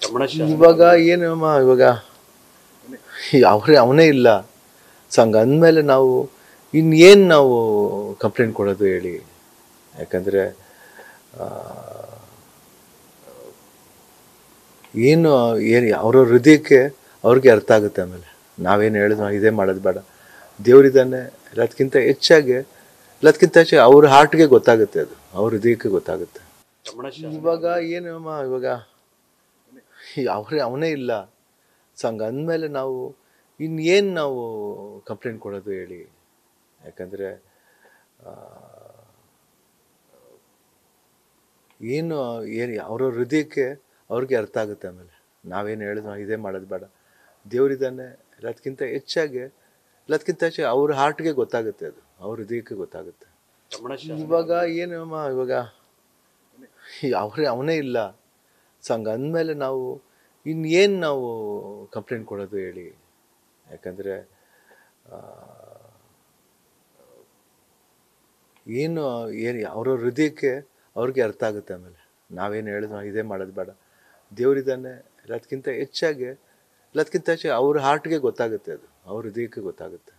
ಇವಾಗ ಏನಮ್ಮ ಇವಾಗ ಅವರೇ ಅವನೇ ಇಲ್ಲ ಸೊ ಹಂಗೆ ಅಂದಮೇಲೆ ನಾವು ಇನ್ನೇನು ನಾವು ಕಂಪ್ಲೇಂಟ್ ಕೊಡೋದು ಹೇಳಿ ಯಾಕಂದರೆ ಏನು ಏನು ಅವ್ರವ್ರ ಹೃದಯಕ್ಕೆ ಅವ್ರಿಗೆ ಅರ್ಥ ಆಗುತ್ತೆ ಆಮೇಲೆ ನಾವೇನು ಹೇಳಿದ್ವಿ ನಾವು ಇದೇ ಮಾಡೋದು ಬೇಡ ದೇವರಿದ್ದಾನೆ ಎಲ್ಲದಕ್ಕಿಂತ ಹೆಚ್ಚಾಗಿ ಎಲ್ಲದಕ್ಕಿಂತ ಹೆಚ್ಚಾಗಿ ಅವ್ರ ಹಾರ್ಟ್ಗೆ ಗೊತ್ತಾಗುತ್ತೆ ಅದು ಅವ್ರ ಹೃದಯಕ್ಕೆ ಗೊತ್ತಾಗುತ್ತೆ ಇವಾಗ ಏನಮ್ಮ ಇವಾಗ ಅವರೇ ಅವನೇ ಇಲ್ಲ ಸೊ ಹಂಗೆ ಅಂದಮೇಲೆ ನಾವು ಇನ್ನೇನು ನಾವು ಕಂಪ್ಲೇಂಟ್ ಕೊಡೋದು ಹೇಳಿ ಯಾಕಂದರೆ ಏನು ಏನು ಅವ್ರವ್ರ ಹೃದಯಕ್ಕೆ ಅವ್ರಿಗೆ ಅರ್ಥ ಆಗುತ್ತೆ ಆಮೇಲೆ ನಾವೇನು ಹೇಳಿದ್ವಿ ನಾವು ಇದೇ ಮಾಡೋದು ಬೇಡ ದೇವರಿದ್ದಾನೆ ಎಲ್ಲದಕ್ಕಿಂತ ಹೆಚ್ಚಾಗಿ ಎಲ್ಲದಕ್ಕಿಂತ ಹೆಚ್ಚಾಗಿ ಅವ್ರ ಹಾರ್ಟ್ಗೆ ಗೊತ್ತಾಗುತ್ತೆ ಅದು ಅವ್ರ ಹೃದಯಕ್ಕೆ ಗೊತ್ತಾಗುತ್ತೆ ಇವಾಗ ಏನಮ್ಮ ಇವಾಗ ಅವರೇ ಅವನೇ ಇಲ್ಲ ಸೊ ಹಂಗೆ ಅಂದಮೇಲೆ ನಾವು ಇನ್ನೇನು ನಾವು ಕಂಪ್ಲೇಂಟ್ ಕೊಡೋದು ಹೇಳಿ ಯಾಕಂದರೆ ಏನು ಏನು ಅವ್ರವ್ರ ಹೃದಯಕ್ಕೆ ಅವ್ರಿಗೆ ಅರ್ಥ ಆಗುತ್ತೆ ಆಮೇಲೆ ನಾವೇನು ಹೇಳಿದ್ವಿ ನಾವು ಇದೇ ಮಾಡೋದು ಬೇಡ ದೇವರಿದ್ದಾನೆ ಎಲ್ಲದಕ್ಕಿಂತ ಹೆಚ್ಚಾಗಿ ಎಲ್ಲದಕ್ಕಿಂತ ಹೆಚ್ಚಾಗಿ ಅವ್ರ ಹಾರ್ಟ್ಗೆ ಗೊತ್ತಾಗುತ್ತೆ ಅದು ಅವ್ರ ಹೃದಯಕ್ಕೆ ಗೊತ್ತಾಗುತ್ತೆ